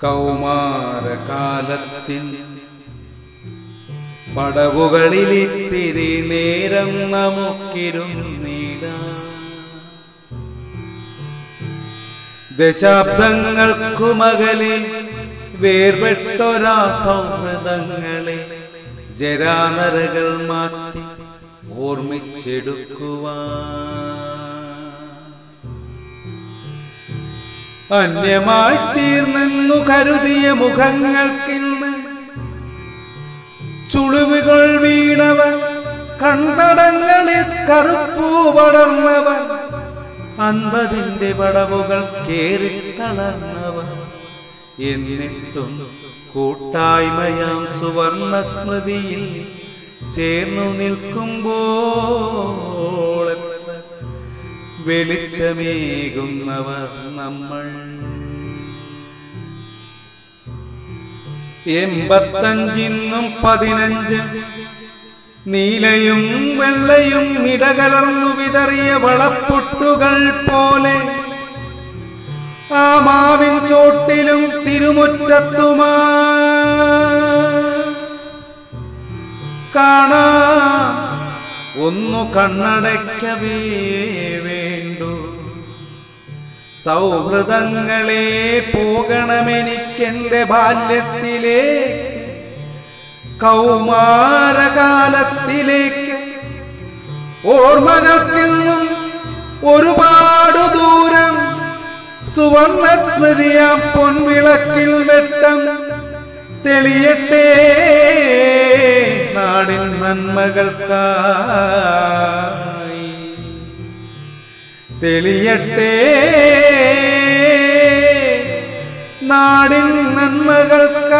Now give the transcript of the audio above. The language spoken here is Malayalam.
കൗമാരകാലത്തിൻ പടവുകളിലിത്തിരി നേരം നമുക്കിരുന്നിടാം ദശാബ്ദങ്ങൾക്കുമകലെ വേർപെട്ടൊരാ സൗഹൃദങ്ങളെ ജരാനരകൾ മാറ്റി ഓർമ്മിച്ചെടുക്കുവാൻ അന്യമായി തീർന്നെന്നു കരുതിയ മുഖങ്ങൾക്കിന്ന് ചുളിവുകൾ വീണവൻ കൺതടങ്ങളിൽ കറുപ്പൂ പടർന്നവൻ അൻപതിന്റെ പടവുകൾ കേറിത്തളർന്നവൻ എന്നിട്ടും കൂട്ടായ്മയാം സുവർണ സ്മൃതിയിൽ ചേർന്നു നിൽക്കുമ്പോൾ വെളിച്ചമേകുന്നവർ നമ്മൾ എൺപത്തഞ്ചിന്നും പതിനഞ്ച് നീലയും വെള്ളയും ഇടകലർന്നു വിതറിയ വളപ്പൊട്ടുകൾ പോലെ ആ മാവിൻ ചോട്ടിലും തിരുമുറ്റത്തുമാ കാണാ ഒന്നു കണ്ണടയ്ക്കവേ വേണ്ടു സൗഹൃദങ്ങളെ പോകണമെനിക്കെന്റെ ബാല്യത്തിലെ കൗമാരകാലത്തിലേക്ക് ഓർമ്മകൾക്കിന്നും ഒരുപാട് ദൂരം സുവർണ സ്മൃതിയാം പൊൻവിളക്കിൽ വെട്ടം തെളിയട്ടെ നാടിൻ നന്മകൾക്കായി തെളിയട്ടെ നാടിൻ നന്മകൾക്കായി